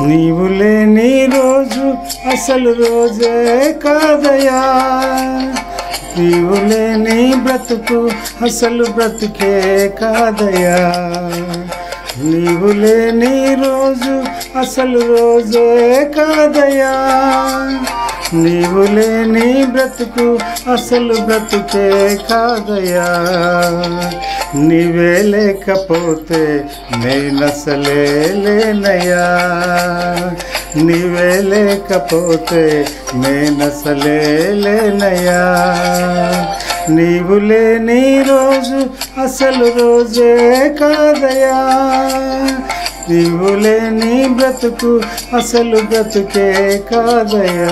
నీవు లేని రోజు అసలు రోజే కాదయా నీవు లేని బ్రతుకు అసలు బ్రతుకే కాదయా నీవు లేని రోజు అసలు రోజే కాదయా నీవు లేని బ్రతుకు అసలు బ్రతుకే కాదయా నీవే లేకపోతే నేనసలే లేనయ్యా నీవే లేకపోతే నేనసలే లేనయ్యా నీవు లేని రోజు అసలు రోజే కాదయా నీవు లేని బ్రతుకు అసలు బ్రతుకే కాదయా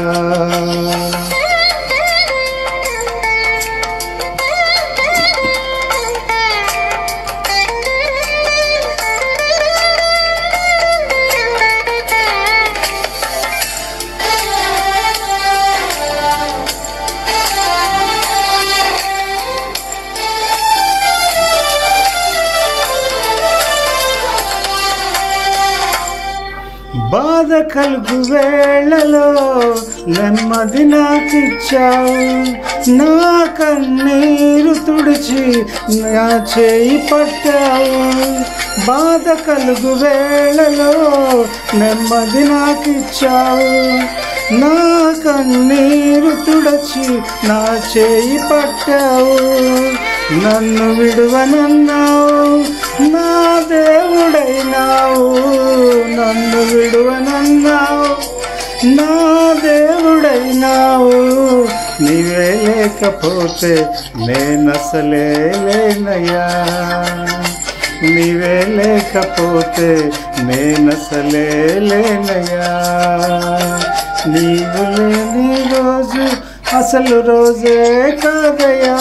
బాధ కలుగు వేళలో నెమ్మది నాకిచ్చావు నా కన్నీరు తుడిచి నా చేయి పట్టావు బాధ కలుగు వేళలో నెమ్మది నాకిచ్చావు నా కన్నీరు తుడచి నా చేయి పట్టావు నన్ను విడువనన్నావు నా దేవుడైనావు నన్ను విడువనన్నావు నా దేవుడైనావు నీవే లేకపోతే నేనసలే లేనయ్యా నీవే లేకపోతే నేనసలే లేనయ్యా నీవు లేని రోజు అసలు రోజే కాదయా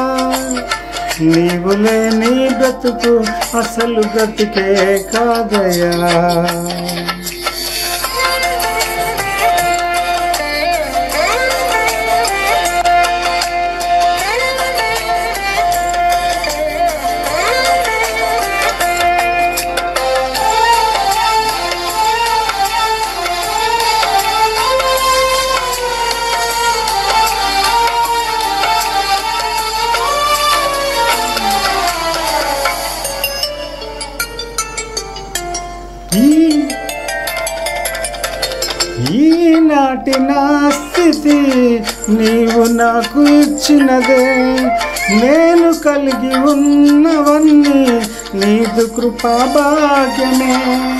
నీవు లేని బ్రతుకు అసలు బ్రతుకే కాదయా ఈ ఈనాటి నా స్థితి నీవు నాకు ఇచ్చినదే నేను కలిగి ఉన్నవన్నీ నీదు కృపా భాగ్యమే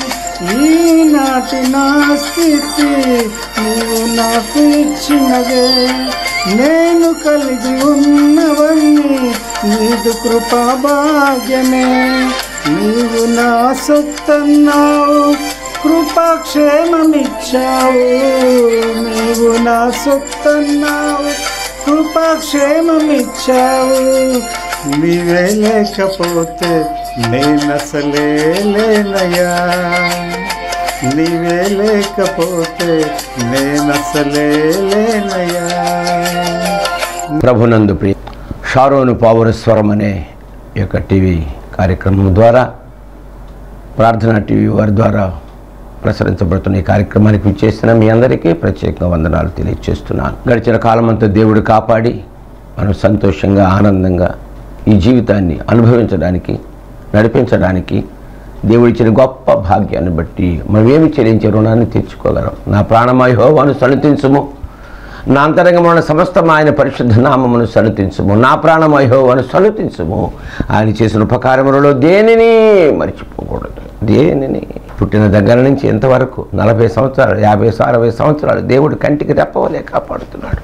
ఈనాటి నా స్థితి నీవు నాకు ఇచ్చినదే నేను కలిగి ఉన్నవన్నీ నీదు కృపా భాగ్యమే నీవు నా సొత్తన్నావు కృపాక్షేమమిచ్చావు నీవు నా సొత్తన్నావు కృపాక్షేమమిచ్చావు నీవే లేకపోతే నేనసలే లేనయ్యా నీవే లేకపోతే నేనసలే లేనయ్యా ప్రభునందు ప్రియ షారోను పావుర స్వరం అనే ఈ యొక్క టీవీ కార్యక్రమం ద్వారా ప్రార్థనా టీవీ వారి ద్వారా ప్రసరించబడుతున్న ఈ కార్యక్రమానికి విచ్చేసిన మీ అందరికీ ప్రత్యేకంగా వందనాలు తెలియజేస్తున్నాను గడిచిన కాలమంతా దేవుడు కాపాడి మనం సంతోషంగా ఆనందంగా ఈ జీవితాన్ని అనుభవించడానికి నడిపించడానికి దేవుడిచ్చిన గొప్ప భాగ్యాన్ని బట్టి మనం ఏమి చెల్లించే రుణాన్ని తెచ్చుకోగలం నా ప్రాణమయోవాను సన్నతించుము నా అంతరంగమున సమస్తం ఆయన పరిశుద్ధ నామమును సన్నతించుము నా ప్రాణమయోవాను సన్నతించుము ఆయన చేసిన ఉపకారములలో దేనిని మర్చిపోకూడదు దేనిని పుట్టిన దగ్గర నుంచి ఎంతవరకు నలభై సంవత్సరాలు యాభై అరవై సంవత్సరాలు దేవుడు కంటికి రెప్పవలే కాపాడుతున్నాడు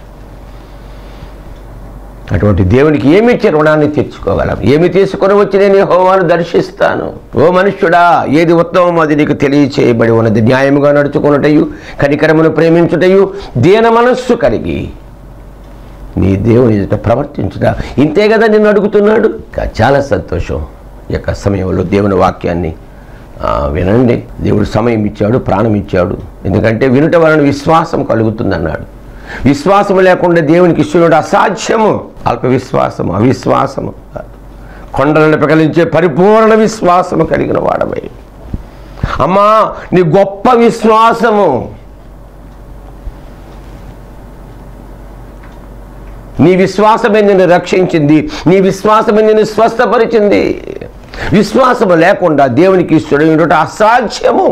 అటువంటి దేవునికి ఏమి ఇచ్చే రుణాన్ని తెచ్చుకోగలం ఏమి తీసుకొని వచ్చి నేను యెహోవాను దర్శిస్తాను ఓ మనుష్యుడా ఏది ఉత్తమం అది నీకు తెలియచేయబడి ఉన్నది న్యాయముగా నడుచుకున్నటయు కనికరమును ప్రేమించుటయు దీన మనస్సు కలిగి నీ దేవుని ఎదుట ప్రవర్తించుట ఇంతే కదా నిన్ను అడుగుతున్నాడు ఇంకా చాలా సంతోషం ఈ యొక్క సమయంలో దేవుని వాక్యాన్ని ఆ, వినండి దేవుడు సమయం ఇచ్చాడు ప్రాణం ఇచ్చాడు ఎందుకంటే వినుట వలన విశ్వాసం కలుగుతుందన్నాడు విశ్వాసం లేకుండా దేవునికి ఇష్టనుడు అసాధ్యము అల్ప విశ్వాసము అవిశ్వాసము కొండలను పికలించే పరిపూర్ణ విశ్వాసము కలిగిన వాడమై అమ్మా నీ గొప్ప విశ్వాసము నీ విశ్వాసమే నిన్ను రక్షించింది నీ విశ్వాసమే నిన్ను స్వస్థపరిచింది విశ్వాసము లేకుండా దేవునికి ఇష్టడట అసాధ్యము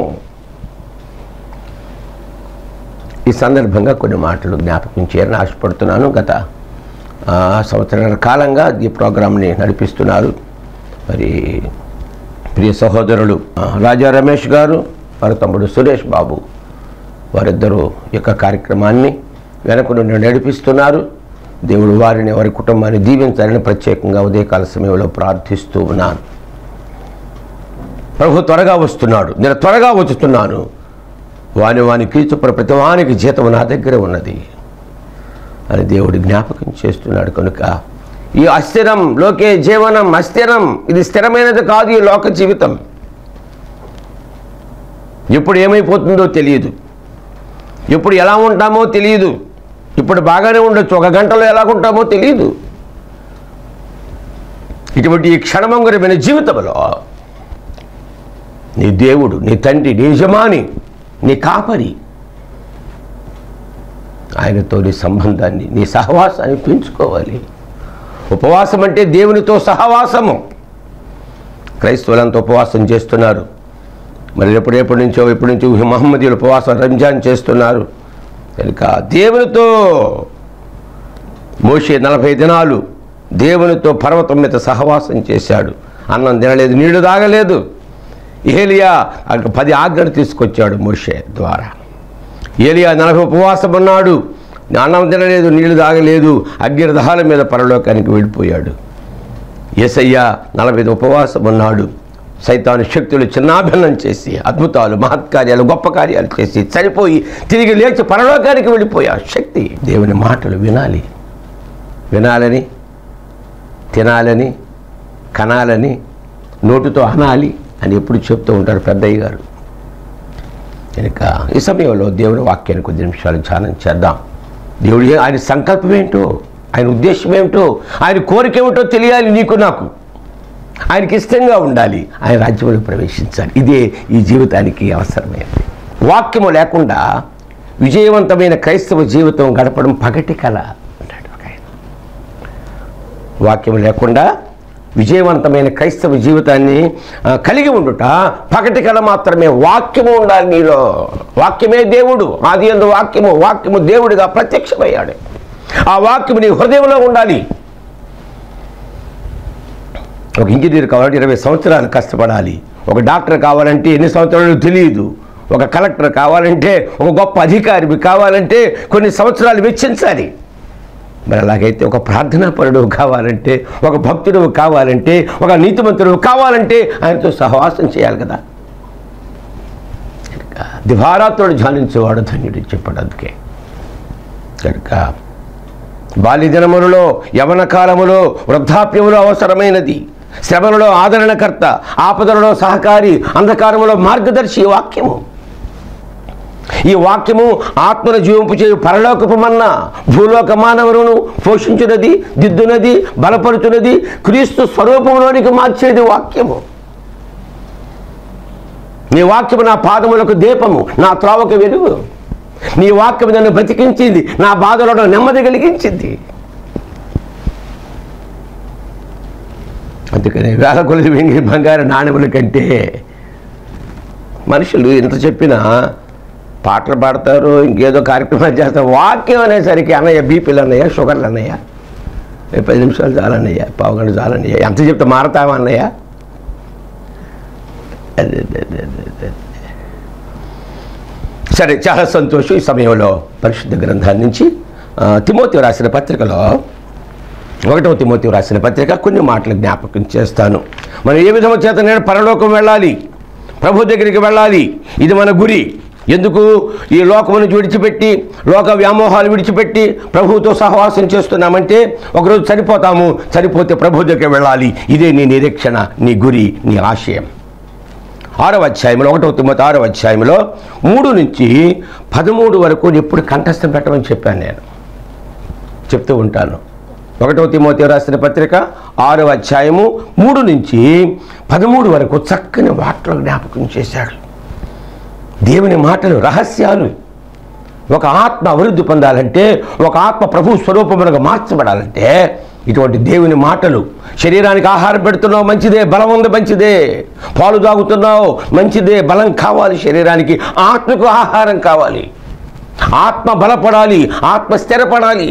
ఈ సందర్భంగా కొన్ని మాటలు జ్ఞాపకం చేయాలని ఆశపడుతున్నాను గత ఆ, సంవత్సరాల కాలంగా ఈ ప్రోగ్రాంని నడిపిస్తున్నారు మరి ప్రియ సహోదరులు ఆ, రాజా రమేష్ గారు వారి తమ్ముడు సురేష్ బాబు వారిద్దరూ ఈ యొక్క కార్యక్రమాన్ని వెనక నుండి నడిపిస్తున్నారు దేవుడు వారిని వారి కుటుంబాన్ని దీవించాలని ప్రత్యేకంగా ఉదయకాల సమయంలో ప్రార్థిస్తూ ఉన్నాను ప్రభు త్వరగా వస్తున్నాడు నేను త్వరగా వచ్చుతున్నాను వాని వాని కీచుపుర ప్రతి వానికి జీతం నా దగ్గర ఉన్నది అని దేవుడు జ్ఞాపకం చేస్తున్నాడు కనుక ఈ అస్థిరం లోకే జీవనం అస్థిరం ఇది స్థిరమైనది కాదు ఈ లోక జీవితం ఎప్పుడు ఏమైపోతుందో తెలియదు ఎప్పుడు ఎలా ఉంటామో తెలియదు ఇప్పుడు బాగానే ఉండొచ్చు ఒక గంటలో ఎలా ఉంటామో తెలియదు ఇటువంటి ఈ క్షణమంగురమైన జీవితంలో నీ దేవుడు నీ తండ్రి నీ యజమాని నీ కాపరి ఆయనతో నీ సంబంధాన్ని నీ సహవాసాన్ని పెంచుకోవాలి ఉపవాసం అంటే దేవునితో సహవాసము క్రైస్తవులంతా ఉపవాసం చేస్తున్నారు మరి ఎప్పుడు ఎప్పటి నుంచో ఎప్పటి నుంచో మహమ్మదీయులు ఉపవాసం రంజాన్ చేస్తున్నారు కనుక దేవునితో మోసే నలభై దినాలు దేవునితో పర్వతం మీద సహవాసం చేశాడు అన్నం తినలేదు నీళ్లు తాగలేదు ఏలియా అక్కడ పది ఆజ్ఞలు తీసుకొచ్చాడు మోషే ద్వారా ఏలియా నలభై ఉపవాసం ఉన్నాడు అన్నం తినలేదు నీళ్లు తాగలేదు అగ్నిరథాల మీద పరలోకానికి వెళ్ళిపోయాడు ఏసయ్య నలభై ఐదు ఉపవాసం ఉన్నాడు సైతాను శక్తులు చిన్నాభిన్నం చేసి అద్భుతాలు మహత్కార్యాలు గొప్ప కార్యాలు చేసి చనిపోయి తిరిగి లేచి పరలోకానికి వెళ్ళిపోయా శక్తి దేవుని మాటలు వినాలి వినాలని తినాలని కనాలని నోటితో అనాలి అని ఎప్పుడు చెప్తూ ఉంటారు పెద్దయ్య గారు కనుక ఈ సమయంలో దేవుని వాక్యాన్ని కొద్ది నిమిషాలు ధ్యానం చేద్దాం దేవుడి ఆయన సంకల్పం ఏంటో ఆయన ఉద్దేశం ఏమిటో ఆయన కోరిక ఏమిటో తెలియాలి నీకు నాకు ఆయనకి ఇష్టంగా ఉండాలి ఆయన రాజ్యంలో ప్రవేశించాలి ఇదే ఈ జీవితానికి అవసరమైనది వాక్యము లేకుండా విజయవంతమైన క్రైస్తవ జీవితం గడపడం పగటి కళ అంటాడు ఒక ఆయన వాక్యం లేకుండా విజయవంతమైన క్రైస్తవ జీవితాన్ని ఆ, కలిగి ఉండుట పగటి కళ మాత్రమే వాక్యము ఉండాలి నీలో వాక్యమే దేవుడు ఆది ఎందు వాక్యము వాక్యము దేవుడిగా ప్రత్యక్షమయ్యాడు ఆ వాక్యము నీ హృదయంలో ఉండాలి ఒక ఇంజనీర్ కావాలంటే ఇరవై సంవత్సరాలు కష్టపడాలి ఒక డాక్టర్ కావాలంటే ఎన్ని సంవత్సరాలు తెలియదు ఒక కలెక్టర్ కావాలంటే ఒక గొప్ప అధికారి కావాలంటే కొన్ని సంవత్సరాలు వెచ్చించాలి మరి అలాగైతే ఒక ప్రార్థనాపరుడు కావాలంటే ఒక భక్తుడు కావాలంటే ఒక నీతిమంతుడు కావాలంటే ఆయనతో సహవాసం చేయాలి కదా కనుక దివారాత్రుడు ధ్యానించేవాడు ధన్యుడు చెప్పాడు అందుకే కనుక బాల్యజనములలో యవన కాలములో వృద్ధాప్యములో అవసరమైనది శ్రమలలో ఆదరణకర్త ఆపదలలో సహకారి అంధకారములో మార్గదర్శి ఈ వాక్యము ఈ వాక్యము ఆత్మను జీవింపు చేయు పరలోకపు మన్నా భూలోక మానవులను పోషించున్నది దిద్దునది బలపరుచున్నది క్రీస్తు స్వరూపంలోనికి మార్చేది వాక్యము నీ వాక్యము నా పాదములకు దీపము నా త్రోవకు వెలుగు నీ వాక్యం నన్ను బ్రతికించింది నా బాధలను నెమ్మది కలిగించింది అందుకని వేల కొలది వెంగి బంగారు నాణ్యముల కంటే మనుషులు ఎంత చెప్పినా పాటలు పాడతారు ఇంకేదో కార్యక్రమాలు చేస్తారు వాక్యం అనేసరికి అన్నయ్య బీపీలు అన్నయ్య షుగర్లు అన్నయ్య ఏ పది నిమిషాలు చాలన్నయ్య పావు గంట చాలన్నయ్య ఎంత చెప్తే మారతావా అన్నయ్య అదే, అదే, అదే, అదే, అదే. సరే చాలా సంతోషం ఈ సమయంలో పరిశుద్ధ గ్రంథాన్ని నుంచి ఆ, తిమోతి రాసిన పత్రికలో ఒకటవ తిమోతి రాసిన పత్రిక కొన్ని మాటలు జ్ఞాపకం చేస్తాను మనం ఏ విధము చేత నేను పరలోకం వెళ్ళాలి ప్రభు దగ్గరికి వెళ్ళాలి ఇది మన గురి ఎందుకు ఈ లోకమును విడిచిపెట్టి లోక వ్యామోహాలు విడిచిపెట్టి ప్రభువుతో సహవాసం చేస్తున్నామంటే ఒకరోజు చనిపోతాము చనిపోతే ప్రభు దగ్గరికి వెళ్ళాలి ఇదే నీ నిరీక్షణ నీ గురి నీ ఆశయం ఆరవ అధ్యాయంలో ఒకటవ తిమ్మతి ఆరవ అధ్యాయంలో మూడు నుంచి పదమూడు వరకు ఎప్పుడు కంఠస్థం పెట్టమని చెప్పాను నేను చెప్తూ ఉంటాను ఒకటవ తిమోతి రాసిన పత్రిక ఆరవ అధ్యాయము మూడు నుంచి పదమూడు వరకు చక్కని వాటిలో జ్ఞాపకం చేశాడు దేవుని మాటలు రహస్యాలు ఒక ఆత్మ అభివృద్ధి పొందాలంటే ఒక ఆత్మ ప్రభు స్వరూపములుగా మార్చబడాలంటే ఇటువంటి దేవుని మాటలు శరీరానికి ఆహారం పెడుతున్నావు మంచిదే బలం ఉంది మంచిదే పాలు తాగుతున్నావు మంచిదే బలం కావాలి శరీరానికి ఆత్మకు ఆహారం కావాలి ఆత్మ బలపడాలి ఆత్మ స్థిరపడాలి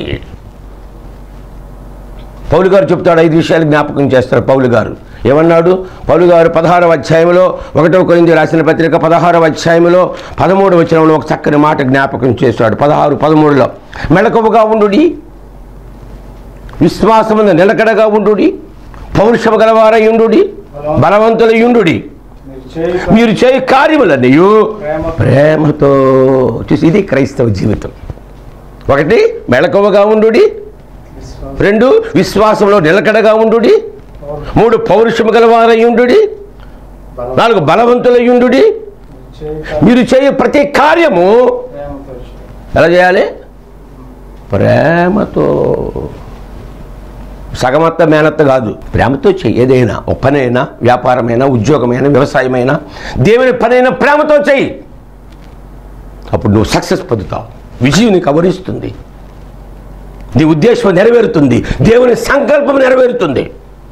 పౌలు గారు చెప్తాడు ఐదు విషయాలు జ్ఞాపకం చేస్తారు పౌలు గారు ఏమన్నాడు పౌలు గారు పదహారవ అధ్యాయంలో ఒకటో కొరింది రాసిన పత్రిక పదహారవ అధ్యాయంలో పదమూడు వచనంలో ఒక చక్కని మాట జ్ఞాపకం చేశాడు పదహారు పదమూడులో మెళకువగా ఉండుడి విశ్వాసమున నిలకడగా ఉండుడి పౌరుషము గలవారై ఉండుడి బలవంతులై ఉండుడి మీరు చేయ మీరు చేయ కార్యములన్నయు ప్రేమ ప్రేమతో చూసి ఇది క్రైస్తవ జీవితం ఒకటి మెళకువగా ఉండుడి విశ్వాసం రెండు విశ్వాసంలో నిలకడగా ఉండుడి మూడు పౌరుషము గలవారయ్యుండుడి బలం నాలుగు బలవంతులయ్యుండుడి చేయ మీరు చేయే ప్రతి కార్యము ప్రేమ పరిశుద్ధం ఎలా చేయాలి ప్రేమతో సగమత్త మేనత్త కాదు ప్రేమతో చెయ్యి ఏదైనా ఒక పనైనా వ్యాపారమైనా ఉద్యోగమైనా వ్యవసాయమైనా దేవుని పనైనా ప్రేమతో చెయ్యి అప్పుడు నువ్వు సక్సెస్ పొందుతావు విజయం నీకు అవరిస్తుంది నీ ఉద్దేశం నెరవేరుతుంది దేవుని సంకల్పం నెరవేరుతుంది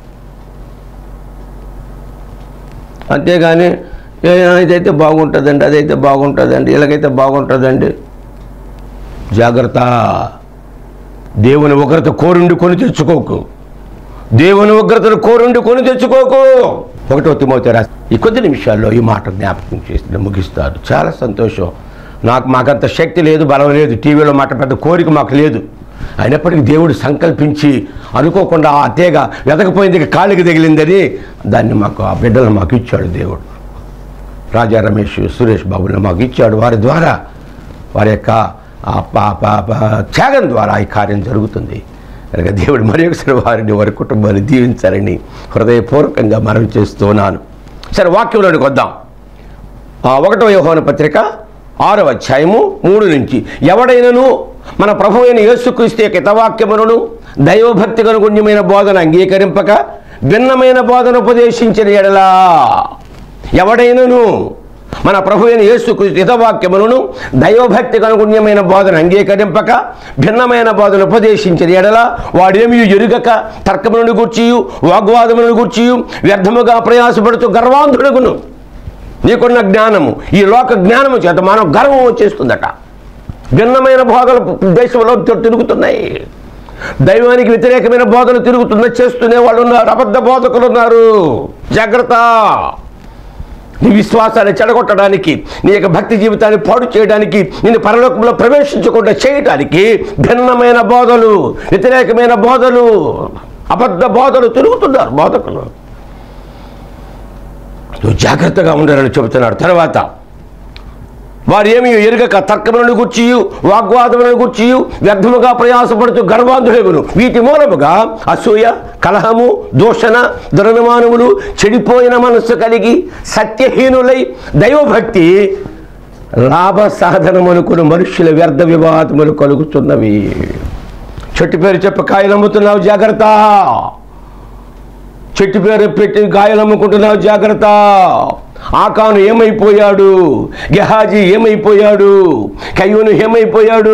అంతేగాని "ఏ, ఇదైతే బాగుంటుందండి అదైతే బాగుంటుందండి ఇలాగైతే బాగుంటుందండి జాగ్రత్త దేవుని ఉగ్రత కోరుండి కొని తెచ్చుకోకు దేవుని ఉగ్రతను కోరుండి కొని తెచ్చుకోకు ఒకటో తిమోతి రాసి ఈ కొద్ది నిమిషాల్లో ఈ మాట జ్ఞాపకం చేసి ముగిస్తారు చాలా సంతోషం నాకు మాకంత శక్తి లేదు బలం లేదు టీవీలో మాట పెద్ద కోరిక మాకు లేదు అయినప్పటికీ దేవుడు సంకల్పించి అనుకోకుండా ఆ తీగ వెతకపోయింది ఇక కాళ్ళకి తగిలిందని దాన్ని మాకు ఆ బిడ్డలను మాకు ఇచ్చాడు దేవుడు రాజా రమేష్ సురేష్ బాబుని మాకు ఇచ్చాడు వారి ద్వారా వారి యొక్క ఆ ప- ప- ప- త్యాగం ద్వారా ఈ కార్యం జరుగుతుంది కనుక దేవుడు మరి ఒకసారి వారిని వారి కుటుంబాన్ని దీవించాలని హృదయపూర్వకంగా మనం చేస్తున్నాను సరే వాక్యంలోనికి వద్దాం ఆ ఒకటో యోహాను పత్రిక ఆరవ అధ్యాయము మూడు నుంచి ఎవడైనను మన ప్రభు అయిన యేసుక్రీస్తు యొక్క హితవాక్యములను దైవభక్తి కనుగుణ్యమైన బోధన అంగీకరింపక భిన్నమైన బోధన ఉపదేశించిన ఎడలా ఎవడైనను మన ప్రభు అయిన యేసుక్రీస్తు హితవాక్యములను దైవభక్తి కనుగుణ్యమైన బోధన అంగీకరింపక భిన్నమైన బోధన ఉపదేశించిన ఎడల వాడేమీ ఎరుగక తర్కములను గూర్చియు వాగ్వాదములను గూర్చియు వ్యర్థముగా ప్రయాసపడుతూ గర్వాంధుడుగును నీకున్న జ్ఞానము ఈ లోక జ్ఞానము చేత మనం గర్వం వచ్చేస్తుందట భిన్నమైన బోధలు దేశంలో తి- తిరుగుతున్నాయి దైవానికి వ్యతిరేకమైన బోధలు తిరుగుతున్న చేస్తూనే వాళ్ళు ఉన్నారు అబద్ధ బోధకులు ఉన్నారు జాగ్రత్త నీ విశ్వాసాన్ని చెడగొట్టడానికి నీ యొక్క భక్తి జీవితాన్ని పాడు చేయడానికి నేను పరలోకంలో ప్రవేశించకుండా చేయడానికి భిన్నమైన బోధలు వ్యతిరేకమైన బోధలు అబద్ధ బోధలు తిరుగుతున్నారు బోధకులు నువ్వు జాగ్రత్తగా ఉండాలని చెబుతున్నాడు తర్వాత వారు ఏమి ఎరుగక తర్కములను గుర్చియు వాగ్వాదములను గుర్చియు వ్యర్థముగా ప్రయాసపడుతూ గర్వాంధులెగును వీటి మూలముగా అసూయ కలహము దూషణ దురనుమానములు చెడిపోయిన మనస్సు కలిగి సత్యహీనులై దైవభక్తి లాభ సాధనమనుకుని మనుష్యుల వ్యర్థ వివాదములు కలుగుతున్నవి చెట్టు పేరు చెప్పి కాయలు అమ్ముతున్నావు జాగ్రత్త చెట్టు పేరు పెట్టి గాయాలు అమ్ముకుంటున్నావు జాగ్రత్త ఆకాను ఏమైపోయాడు గెహాజీ ఏమైపోయాడు కయ్యూను ఏమైపోయాడు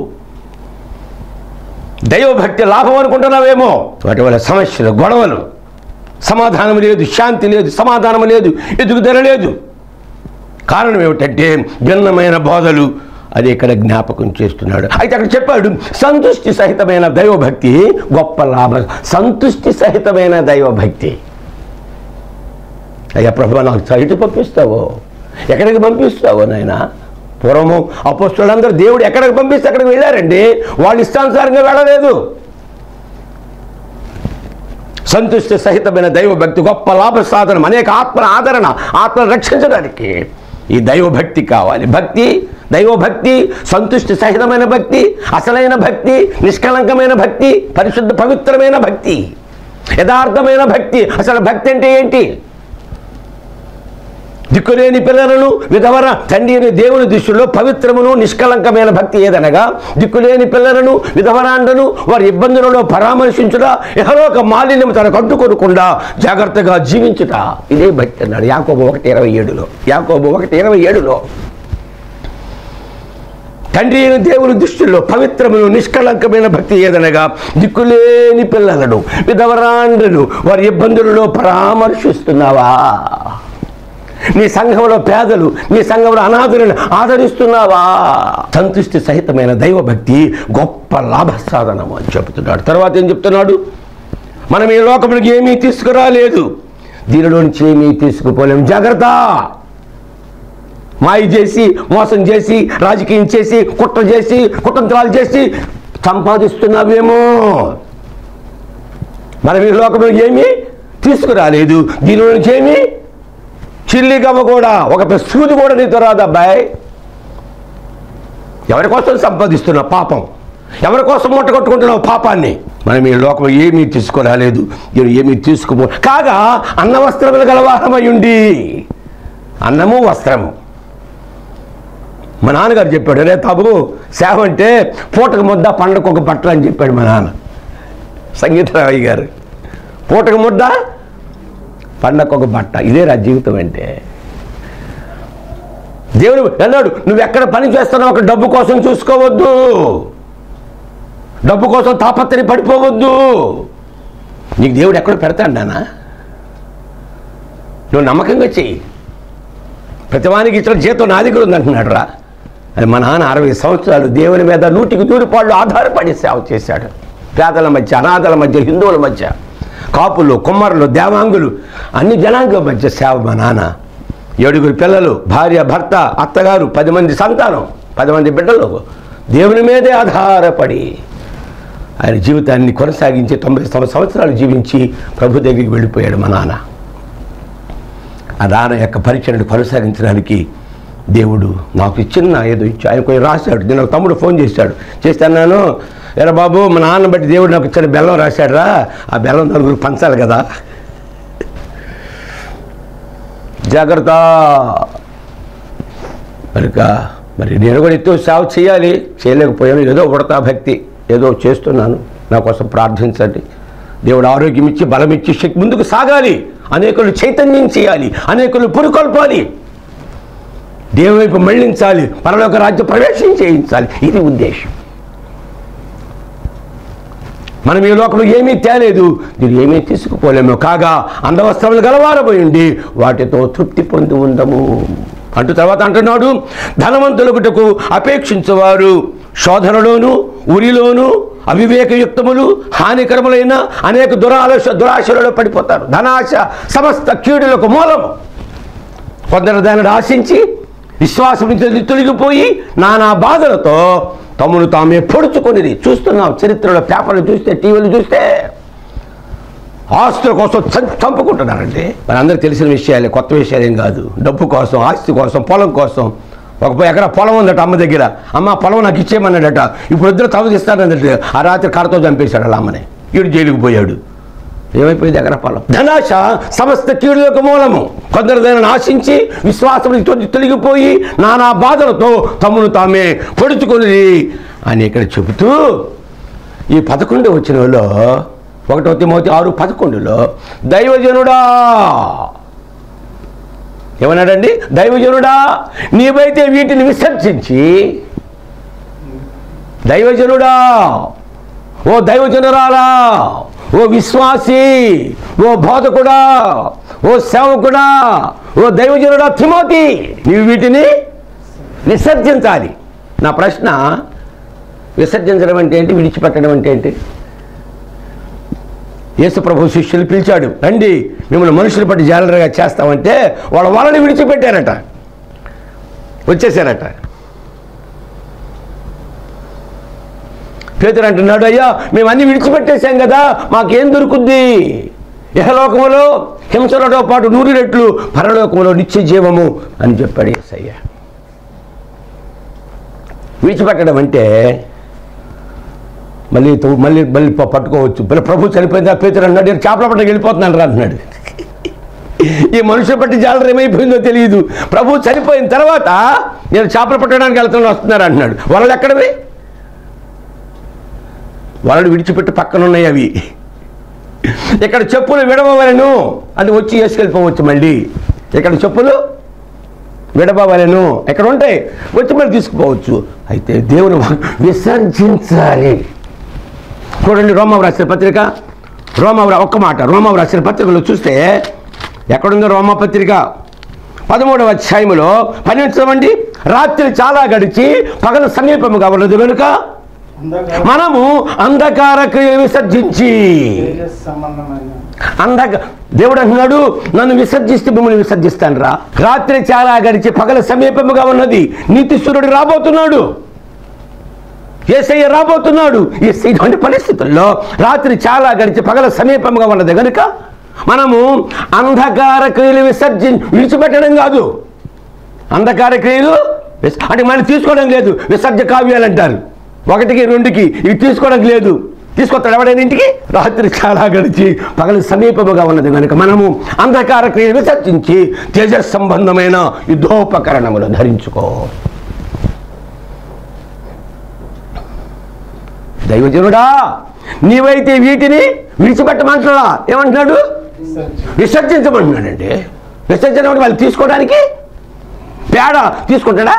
దైవభక్తి లాభం అనుకుంటున్నావేమో వాటి వల్ల సమస్యలు గొడవలు సమాధానం లేదు శాంతి లేదు సమాధానం లేదు ఎదుగుదల లేదు కారణం ఏమిటంటే భిన్నమైన బోధలు అది ఇక్కడ జ్ఞాపకం చేస్తున్నాడు అయితే అక్కడ చెప్పాడు సంతుష్టి సహితమైన దైవభక్తి గొప్ప లాభం సంతుష్టి సహితమైన దైవభక్తి అయ్యా ప్రభు నాకు సైటు పంపిస్తావో ఎక్కడికి పంపిస్తావో నాయన పూర్వము అపోస్తులందరూ దేవుడు ఎక్కడికి పంపిస్తే అక్కడికి వెళ్ళారండి వాళ్ళు ఇష్టానుసారంగా వెళ్ళలేదు సంతుష్టి సహితమైన దైవభక్తి గొప్ప లాభ సాధనం అనేక ఆత్మల ఆదరణ ఆత్మను రక్షించడానికి ఈ దైవభక్తి కావాలి భక్తి దైవభక్తి సంతుష్టి సహితమైన భక్తి అసలైన భక్తి నిష్కలంకమైన భక్తి పరిశుద్ధ పవిత్రమైన భక్తి యథార్థమైన భక్తి అసలు భక్తి అంటే ఏంటి దిక్కులేని పిల్లలను విధవర తండ్రి అనే దేవుని దృష్టిలో పవిత్రమును నిష్కలంకమైన భక్తి ఏదనగా దిక్కులేని పిల్లలను విధవరాండను వారి ఇబ్బందులలో పరామర్శించుట ఇహలోక మాలిన్యం తనకు అడ్డుకొనకుండా జాగ్రత్తగా జీవించుట ఇదే భక్తి అన్నాడు యాకోబు ఒకటి ఇరవై ఏడులో యాకోబు ఒకటి ఇరవై ఏడులో తండ్రి అయిన దేవుని దృష్టిలో పవిత్రమైన నిష్కళంకమైన భక్తి ఏదనగా దిక్కులేని పిల్లలను విధవరాండ్రను వారి ఇబ్బందులలో పరామర్శిస్తున్నావా నీ సంఘంలో పేదలు నీ సంఘంలో అనాథులను ఆదరిస్తున్నావా సంతుష్టి సహితమైన దైవభక్తి గొప్ప లాభసాధనము అని చెబుతున్నాడు తర్వాత ఏం చెప్తున్నాడు మనం ఈ లోకంలోకి ఏమీ తీసుకురాలేదు దీనిలో నుంచి ఏమీ తీసుకుపోలేము జాగ్రత్త మాయ చేసి మోసం చేసి రాజకీయం చేసి కుట్ర చేసి కుతంత్రాలు చేసి సంపాదిస్తున్నావేమో మనం ఈ లోకంలో ఏమీ తీసుకురాలేదు దీనిలో నుంచి ఏమీ చిల్లిగమ్మ కూడా ఒక పెద్ద సూది కూడా నీతో రాదు అబ్బాయి ఎవరి కోసం సంపాదిస్తున్నావు పాపం ఎవరి కోసం మూట కొట్టుకుంటున్నావు పాపాన్ని మనం ఈ లోకం ఏమీ తీసుకురాలేదు నేను ఏమీ తీసుకుపో కాగా అన్న వస్త్రములు గలవారమై ఉండి అన్నము వస్త్రము మా నాన్నగారు చెప్పాడు రే తాబు సేవ అంటే పూటకు ముద్ద పండగ ఒక బట్ట అని చెప్పాడు మా నాన్న సంగీతరావయ్య గారు పూటకు ముద్ద పండగ ఒక బట్ట ఇదే రా జీవితం అంటే దేవుడు అన్నాడు నువ్వు ఎక్కడ పని చేస్తున్నావు ఒక డబ్బు కోసం చూసుకోవద్దు డబ్బు కోసం తాపత్రయ పడిపోవద్దు నీకు దేవుడు ఎక్కడ పెడతాడు నాన్న నువ్వు నమ్మకంగా చెయ్యి ప్రతివానికి ఇచ్చిన జీతం నా దగ్గర ఉందంటున్నాడు రా అది మా నాన్న అరవై సంవత్సరాలు దేవుని మీద నూటికి నూరుపాళ్ళు ఆధారపడి సేవ చేశాడు పేదల మధ్య అనాథల మధ్య హిందువుల మధ్య కాపులు కుమ్మరులు దేవాంగులు అన్ని జనాంగం మధ్య సేవ మా నాన్న ఏడుగురు పిల్లలు భార్య భర్త అత్తగారు పది మంది సంతానం పది మంది బిడ్డలు దేవుని మీదే ఆధారపడి ఆయన జీవితాన్ని కొనసాగించి తొంభై తొమ్మిది సంవత్సరాలు జీవించి ప్రభు దగ్గరికి వెళ్ళిపోయాడు మా నాన్న ఆ నాన్న యొక్క పరిచయను కొనసాగించడానికి దేవుడు నాకు చిన్న ఏదో ఇచ్చి ఆయన కొంచెం రాశాడు నేను ఒక తమ్ముడు ఫోన్ చేశాడు చేస్తే అన్నాను ఎరా బాబు మా నాన్న బట్టి దేవుడు నాకు ఇచ్చిన బెల్లం రాశాడురా ఆ బెల్లం నలుగురు పంచాలి కదా జాగ్రత్త మరిక మరి నేను కూడా ఎత్తు సేవ చేయాలి చేయలేకపోయాను ఏదో ఉడతా భక్తి ఏదో చేస్తున్నాను నా కోసం ప్రార్థించండి దేవుడు ఆరోగ్యం ఇచ్చి బలం ఇచ్చి శక్తి ముందుకు సాగాలి అనేకులు చైతన్యం చేయాలి అనేకులు పురుకొల్పాలి దేవుని వైపు మళ్ళించాలి పరలోక రాజ్య ప్రవేశం చేయించాలి ఇది ఉద్దేశం మనం ఈ లోకంలో ఏమీ తేలేదు దీన్ని ఏమీ తీసుకుపోలేము కాగా అందవస్త్రములు గలవారపోయి ఉండి వాటితో తృప్తి పొంది ఉండము అంటూ తర్వాత అంటున్నాడు ధనవంతులకుటకు అపేక్షించేవారు శోధనలోను ఉరిలోను అవివేకయుక్తములు హానికరములైన అనేక దురాలోచ దురాశలలో పడిపోతారు ధనాశ సమస్త కీడులకు మూలము కొందరు దానిని ఆశించి విశ్వాసం నుంచి తొలగిపోయి నానా బాధలతో తమను తామే పొడుచుకొనిది చూస్తున్నాం చరిత్రలో పేపర్లు చూస్తే టీవీలు చూస్తే ఆస్తుల కోసం చం- చంపుకుంటున్నారండి మన అందరికి తెలిసిన విషయాలే కొత్త విషయాలు ఏం కాదు డబ్బు కోసం ఆస్తి కోసం పొలం కోసం ఒక ఎకరా పొలం ఉందట అమ్మ దగ్గర అమ్మ ఆ పొలం నాకు ఇచ్చేయమన్నాడట ఇప్పుడు ఇద్దరు తవ్వదిస్తానన్నట్టు ఆ రాత్రి కరతో చంపేశాడు అలా అమ్మని ఈడు జైలుకు పోయాడు ఏమైపోయింది ఎకరా పొలం ధనాశ సమస్త కీడులకు మూలము కొందరు దానిని ఆశించి విశ్వాసం నుంచి తొలి- తొలగిపోయి నానా బాధలతో తమను తామే పొడుచుకొని అని ఇక్కడ చెబుతూ ఈ పదకొండు వచ్చినలో ఒకటో తిమోతి ఆరు పదకొండులో దైవజనుడా ఏమన్నాడండి దైవజనుడా నీవైతే వీటిని విసర్జించి దైవజనుడా ఓ దైవజనురాలా ఓ విశ్వాసి ఓ బోధకుడా ఓ సేవకుడా ఓ దైవజనుడా తిమోతి నీవు వీటిని విసర్జించాలి నా ప్రశ్న విసర్జించడం అంటే ఏంటి విడిచిపెట్టడం అంటే ఏంటి యేసు ప్రభు శిష్యులు పిలిచాడు రండి మిమ్మల్ని మనుషులు పట్టి జాలరుగా చేస్తామంటే వాళ్ళ వాళ్ళని విడిచిపెట్టారట వచ్చేసారట పేతురు అంటున్నాడు అయ్యా మేము అన్ని విడిచిపెట్టేశాం కదా మాకేం దొరుకుద్ది ఇహలోకములో హింసలతో పాటు నూరు రెట్లు పరలోకములో నిత్య జీవము అని చెప్పాడు యేసయ్య విడిచిపెట్టడం అంటే మళ్ళీ తు- మళ్ళీ మళ్ళీ ప- పట్టుకోవచ్చు మళ్ళీ ప్రభు చనిపోయిందా పేతురు అన్నాడు నేను చేపల పట్టణం వెళ్ళిపోతున్నాను రా అన్నాడు ఈ మనుషులు పట్టి జాలరు ఏమైపోయిందో తెలియదు ప్రభు చనిపోయిన తర్వాత నేను చేపలు పట్టడానికి వెళ్తున్నాను వస్తున్నారు అంటున్నాడు వలలు ఎక్కడవి వలలు విడిచిపెట్టి పక్కన ఉన్నాయి అవి ఇక్కడ చెప్పులు విడవలను అది వచ్చి వేసుకెళ్ళిపోవచ్చు మళ్ళీ ఇక్కడ చెప్పులు విడబవలను ఎక్కడ ఉంటాయి వచ్చి మరి తీసుకుపోవచ్చు అయితే దేవుని వాక్ విసర్జించాలి చూడండి రోమవ రాసిన పత్రిక రోమవ ఒక్క మాట రోమవ రాసిన పత్రికలో చూస్తే ఎక్కడుందో రోమ పత్రిక పదమూడవ అధ్యాయములో పనిచమండి రాత్రి చాలా గడిచి పగలు సమీపముగా ఉన్నది కనుక అంధకార మనము అంధకార క్రియ విసర్జించి తేజస్ సంబంధమైన అంధక దేవుడు అంటున్నాడు నన్ను విసర్జిస్తే మిమ్మల్ని విసర్జిస్తాను రా రాత్రి చాలా గడిచి పగల సమీపముగా ఉన్నది నీతి సూర్యుడు రాబోతున్నాడు ఏసయ్య రాబోతున్నాడు ఏసయ్య ఇటువంటి పరిస్థితుల్లో రాత్రి చాలా గడిచి పగల సమీపముగా ఉన్నది కనుక మనము అంధకార క్రియలు విసర్జి విడిచిపెట్టడం కాదు అంధకార క్రియలు విస- అంటే మనం తీసుకోవడం లేదు విసర్జ కావ్యాలు అంటారు ఒకటికి రెండుకి ఇవి తీసుకోవడం లేదు తీసుకొస్తాడు ఎవడైనా ఇంటికి రాత్రి చాలా గడిచి పగలు సమీపముగా ఉన్నది కనుక మనము అంధకార క్రియలు విసర్జించి తేజస్ సంబంధమైన యుద్ధోపకరణములు ధరించుకో దైవజనుడా నీవైతే వీటిని విడిచిపెట్టమంటున్నా ఏమంటున్నాడు విసర్జన విసర్జించమంటున్నాడండి విసర్జన అంటే వాళ్ళు తీసుకోవడానికి పేడ తీసుకుంటాడా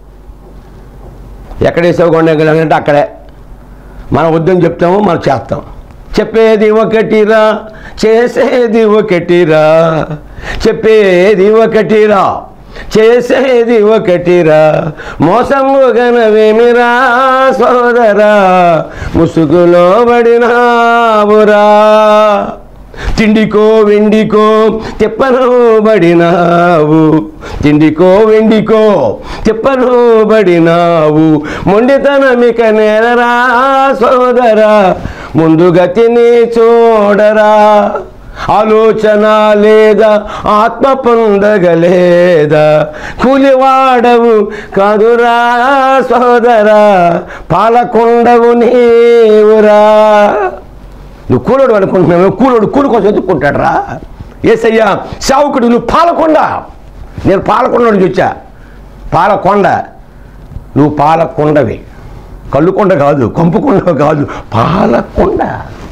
ఎక్కడేసావు కొండ అక్కడే మనం వద్దని చెప్తాము మనం చేస్తాం చెప్పేది ఒకటిరా చేసేది ఒకటిరా చెప్పేది ఒకటిరా చేసేది ఒకటిరా మోసము గనవేమిరా సోదరా ముసుగులో పడినావురా తిండికో వెండికో తెప్పనబడినావు తిండికో వెండికో తెప్పనబడినావు మొండితనమిక నేలరా సోదరా ముందు గతిని చూడరా ఆలోచన లేదా ఆత్మ పొందగలేదా కూలివాడవు కాదురా సోదరా పాలకొండవు నీవురా నువ్వు కూలోడు అనుకుంటున్నావు కూలోడు కూలి కోసం ఎత్తుక్కుంటాడు రా ఏసయ్యా సావుకుడు నువ్వు పాలకొండ నేను పాలకొండ నుంచి వచ్చా పాలకొండ నువ్వు పాలకొండవి కళ్ళుకొండ కాదు కొంపకొండ కాదు పాలకొండ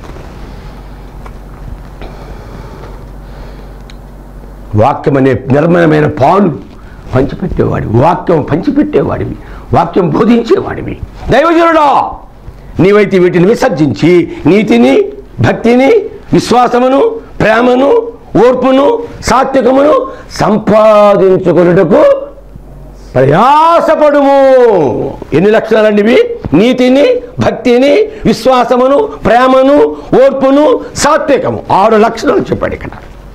వాక్యం అనే నిర్మలమైన పాలు పంచిపెట్టేవాడివి వాక్యం పంచిపెట్టేవాడివి వాక్యం బోధించేవాడివి దైవజనుడా నీవైతే వీటిని విసర్జించి నీతిని భక్తిని విశ్వాసమును ప్రేమను ఓర్పును సాత్వికమును సంపాదించుకొనుటకు ప్రయాసపడుము ఎన్ని లక్షణాలండి ఇవి నీతిని భక్తిని విశ్వాసమును ప్రేమను ఓర్పును సాత్వికము ఆరు లక్షణాలు చెప్పాడు ఇక్కడ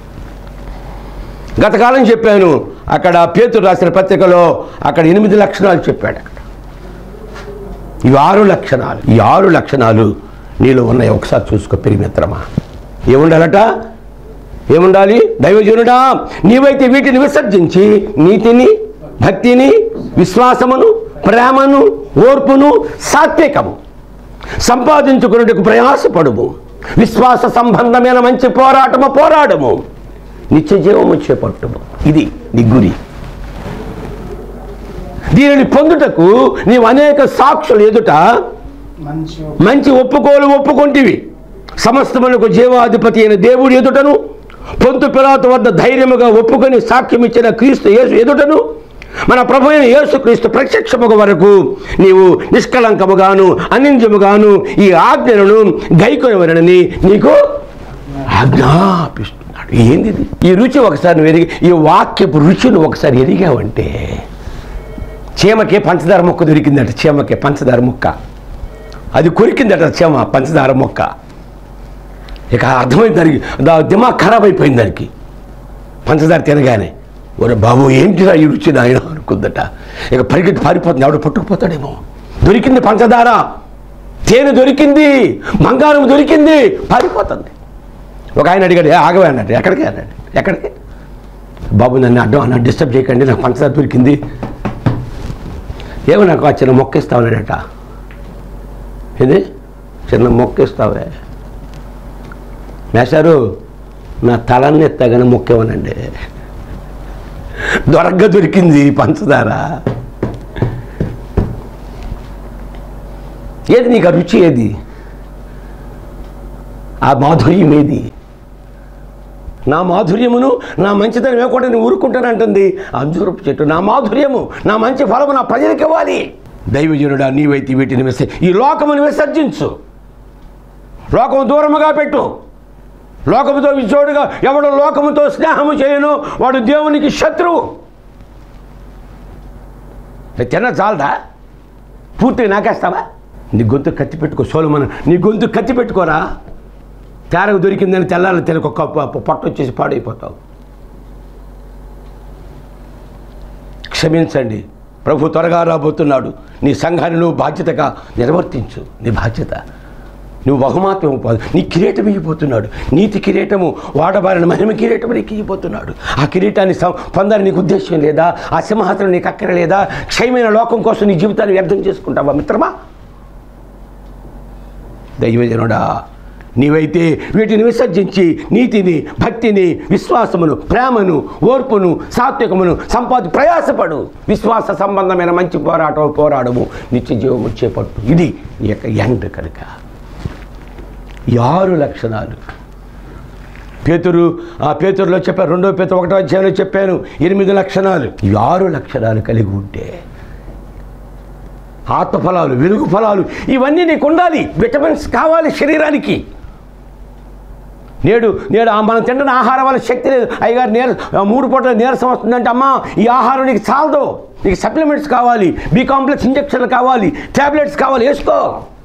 గతకాలం చెప్పాను అక్కడ పేతురు రాసిన పత్రికలో అక్కడ ఎనిమిది లక్షణాలు చెప్పాడు అక్కడ ఇవి ఆరు లక్షణాలు ఈ ఆరు లక్షణాలు నీలో ఉన్నాయి ఒకసారి చూసుకో పెరిమిత్రమా ఏముండాలట ఏముండాలి దైవజనుడా నీవైతే వీటిని విసర్జించి నీతిని భక్తిని విశ్వాసమును ప్రేమను ఓర్పును సాత్వికము సంపాదించుకున్నట్టుకు ప్రయాసపడుము విశ్వాస సంబంధమైన మంచి పోరాటము పోరాడము నిత్య జీవము చేపట్టుము ఇది నీ గురి దీనిని పొందుటకు నీవు అనేక సాక్షులు ఎదుట మంచి మంచి ఒప్పుకోలు ఒప్పుకొంటివి సమస్తమునకు జీవాధిపతి అయిన దేవుడి ఎదుటను పొంతు పిలాతు వద్ద ధైర్యముగా ఒప్పుకొని సాక్ష్యం ఇచ్చిన క్రీస్తు యేసు ఎదుటను మన ప్రభు అయిన యేసు క్రీస్తు ప్రత్యక్షముగా వరకు నీవు నిష్కలంకముగాను అనింద్యముగాను ఈ ఆజ్ఞలను గైకొనవరనని నీకు ఆజ్ఞాపిస్తున్నాడు ఏంది ఇది? ఈ రుచి ఒకసారి నువ్వు ఎరిగి ఈ వాక్యపు రుచిని ఒకసారి ఎరిగావంటే చీమకి పంచదార మొక్క దొరికిందట చీమకి పంచదార మొక్క అది కొరికిందట చీమ పంచదార మొక్క ఇక అర్థమైంది దానికి దా దిమాగ్ ఖరాబ్ అయిపోయింది దానికి పంచదార తినగానే ఒరే బాబు ఏంటిరా ఈ రుచి నాయన అనుకుందట ఇక పరిగెత్తి పారిపోతుంది ఎవడు పట్టుకుపోతాడేమో దొరికింది పంచదార తేనె దొరికింది బంగారం దొరికింది పారిపోతుంది ఒక ఆయన అడిగాడు "ఏ, ఆగవే అన్నాడు ఎక్కడికి అన్నాడు ఎక్కడికి బాబు నన్ను అడ్డం అన్న డిస్టర్బ్ చేయకండి నాకు పంచదార దొరికింది ఏమో నాకు ఆ చిన్న మొక్క ఇస్తావన్నాడట ఇది చిన్న మొక్క ఇస్తావే మేషారు నా తలన్ని ఎత్తగానే మొక్క ఇవ్వనండి దొరగ్గా దొరికింది పంచదార ఏది నీకు ఆ రుచి ఏది ఆ మాధుర్యం ఏది నా మాధుర్యమును నా మంచితనం ఇవ్వకుండా నేను ఊరుకుంటానంటుంది అంజూరపు చెట్టు నా మాధుర్యము నా మంచి ఫలము నా ప్రజలకు ఇవ్వాలి దైవజనుడా నీవైతే వీటిని విస ఈ లోకమును విసర్జించు లోకము దూరముగా పెట్టు లోకముతో విచోడుగా ఎవడు లోకముతో స్నేహము చేయను వాడు దేవునికి శత్రువు ఏ తిన్న చాలదా పూర్తిగా నాకేస్తావా నీ గొంతు కత్తి పెట్టుకో సోలమన నీ గొంతు కత్తి పెట్టుకోరా తేరకు దొరికిందని తెల్లారి తినక పొట్ట వచ్చేసి పాడైపోతావు క్షమించండి ప్రభు త్వరగా రాబోతున్నాడు నీ సంఘాన్ని నువ్వు బాధ్యతగా నిర్వర్తించు నీ బాధ్యత నువ్వు బహుమాతం ఇవ్వదు నీ కిరీటం ఇవ్వబోతున్నాడు నీతి కిరీటము వాడబారిన మహిమ కిరీటం నీకు ఇవ్వబోతున్నాడు ఆ కిరీటాన్ని సం- పొందాలని నీకు ఉద్దేశం లేదా ఆ సింహాసనం నీకు అక్కర లేదా క్షయమైన లోకం కోసం నీ జీవితాన్ని వ్యర్థం చేసుకుంటావా మిత్రమా దైవజనుడా నీవైతే వీటిని విసర్జించి నీతిని భక్తిని విశ్వాసమును ప్రేమను ఓర్పును సాత్వికమును సంపాది ప్రయాసపడు విశ్వాస సంబంధమైన మంచి పోరాటం పోరాడము నిత్య జీవము చేపట్టు ఇది నీ యొక్క ఎండ్ కనుక ఈ ఆరు లక్షణాలు పేతురు ఆ పేతురులో చెప్పాను రెండో పేతురు ఒకటో అధ్యాయంలో చెప్పాను ఎనిమిది లక్షణాలు ఈ ఆరు లక్షణాలు కలిగి ఉంటే ఆత్మఫలాలు వెలుగు ఫలాలు ఇవన్నీ నీకు ఉండాలి విటమిన్స్ కావాలి శరీరానికి నేడు నేడు ఆ మనం తింటున్న ఆహారం వల్ల శక్తి లేదు అయ్యగారు నీర ఆ మూడు పూటల నీరసం వస్తుందంటే అమ్మా ఈ ఆహారం నీకు చాలదు నీకు సప్లిమెంట్స్ కావాలి బి కాంప్లెక్స్ ఇంజక్షన్లు కావాలి ట్యాబ్లెట్స్ కావాలి వేసుకో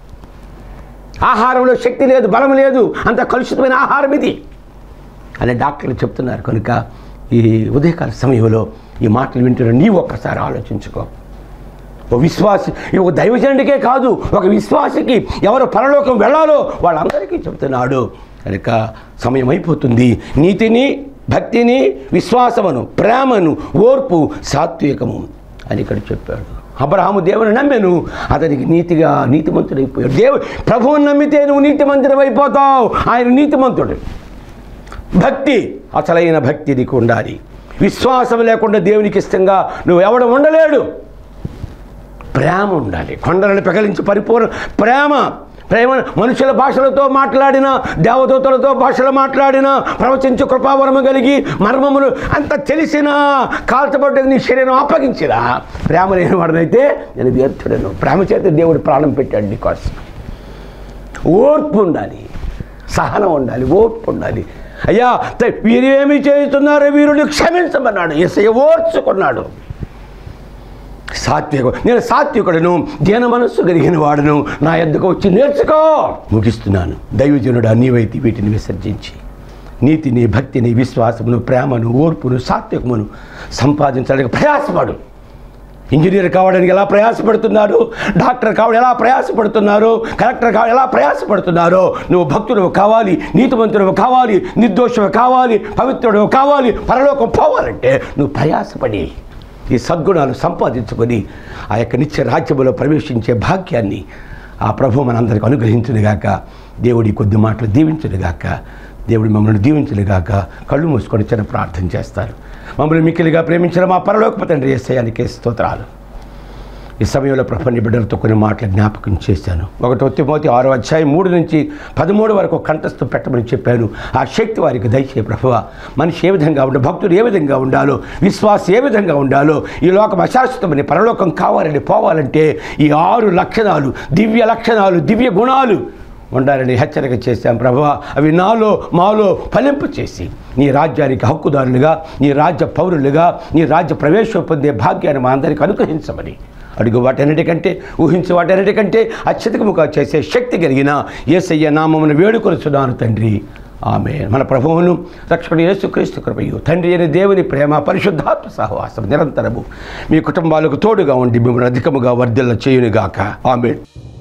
ఆహారంలో శక్తి లేదు బలం లేదు అంత కలుషితమైన ఆహారం ఇది అని డాక్టర్లు చెప్తున్నారు కనుక ఈ ఉదయకాల సమయంలో ఈ మాటలు వింటున్న నీవు ఒక్కసారి ఆలోచించుకో ఓ విశ్వాసి ఈ ఒక దైవజనుడికే కాదు ఒక విశ్వాసికి ఎవరు పరలోకం వెళ్ళాలో వాళ్ళందరికీ చెప్తున్నాడు కనుక సమయం అయిపోతుంది నీతిని భక్తిని విశ్వాసమును ప్రేమను ఓర్పు సాత్వికము అని ఇక్కడ చెప్పాడు అబ్రహాము దేవుని నమ్మాను అతనికి నీతిగా నీతిమంతుడైపోయాడు దేవు ప్రభువుని నమ్మితే నువ్వు నీతిమంతుడు అయిపోతావు ఆయన నీతిమంతుడు భక్తి అసలైన భక్తి నీకు ఉండాలి విశ్వాసం లేకుండా దేవునికి ఇష్టంగా నువ్వు ఎవడు ఉండలేడు ప్రేమ ఉండాలి కొండలను పెకలించి పరిపూర్ణ ప్రేమ ప్రేమ మనుషుల భాషలతో మాట్లాడిన దేవదూతలతో భాషలు మాట్లాడిన ప్రవచించు కృపావరము కలిగి మర్మములు అంత తెలిసిన కాల్చబడ్డ నీ శరీరం అప్పగించిన ప్రేమ లేని వాడనైతే నేను వ్యర్థుడను ప్రేమ చేత దేవుడు ప్రాణం పెట్టాడు నీకోసం ఓర్పు ఉండాలి సహనం ఉండాలి ఓర్పు ఉండాలి అయ్యా త- వీరేమి చేస్తున్నారో వీరుని క్షమించమన్నాడు ఎస్ఐ ఓర్చుకున్నాడు సాత్విక నేను సాత్వికుడను దీన మనస్సు కలిగిన వాడును నా ఎద్దకు వచ్చి నేర్చుకో ముగిస్తున్నాను దైవజనుడు నీవైతే వీటిని విసర్జించి నీతిని భక్తిని విశ్వాసమును ప్రేమను ఓర్పును సాత్వికమును సంపాదించడానికి ప్రయాసపడు ఇంజనీర్ కావడానికి ఎలా ప్రయాసపడుతున్నారు డాక్టర్ కావడం ఎలా ప్రయాసపడుతున్నారు కలెక్టర్ కావడం ఎలా ప్రయాసపడుతున్నారో నువ్వు భక్తుడు కావాలి నీతిమంతుడు కావాలి నిర్దోషుడు కావాలి పవిత్రుడు కావాలి పరలోకం పోవాలంటే నువ్వు ప్రయాసపడి ఈ సద్గుణాలు సంపాదించుకొని ఆ యొక్క నిత్య రాజ్యములో ప్రవేశించే భాగ్యాన్ని ఆ ప్రభు మనందరికి అనుగ్రహించునుగాక దేవుడి కొద్ది మాటలు దీవించునుగాక దేవుడు మమ్మల్ని దీవించునుగాక కళ్ళు మూసుకొని చిన్న ప్రార్థన చేస్తారు మమ్మల్ని మిక్కిలిగా ప్రేమించిన మా పరలోకపు తండ్రి ఏసయానికి స్తోత్రాలు ఈ సమయంలో ప్రపంచ బిడ్డలతో కొన్ని మాటలు జ్ఞాపకం చేశాను ఒకటో తిమోతి ఆరో అధ్యాయం మూడు నుంచి పదమూడు వరకు కంఠస్థం పెట్టమని చెప్పాను ఆ శక్తి వారికి దయచే ప్రభువ మనిషి ఏ విధంగా ఉండాలి భక్తుడు ఏ విధంగా ఉండాలో విశ్వాసం ఏ విధంగా ఉండాలో ఈ లోకం అశాశ్వతమని పరలోకం కావాలని పోవాలంటే ఈ ఆరు లక్షణాలు దివ్య లక్షణాలు దివ్య గుణాలు ఉండాలని హెచ్చరిక చేశాం ప్రభు అవి నాలో మాలో ఫలింపు చేసి నీ రాజ్యానికి హక్కుదారులుగా నీ రాజ్య పౌరులుగా నీ రాజ్య ప్రవేశం పొందే భాగ్యాన్ని మా అందరికీ అనుగ్రహించమని అడుగు వాటన్నిటికంటే ఊహించే వాటన్నిటికంటే అత్యధికముగా చేసే శక్తి కలిగిన ఏసయ్య నామమును వేడుకొలుచున్నాను తండ్రి ఆమె మన ప్రభువును రక్షకుడు యేసుక్రీస్తు కృపయు తండ్రి అయిన దేవుని ప్రేమ పరిశుద్ధాత్మ సహవాసం నిరంతరము మీ కుటుంబాలకు తోడుగా ఉండి మిమ్మల్ని అధికముగా వర్ధిల్ల చేయునుగాక ఆమె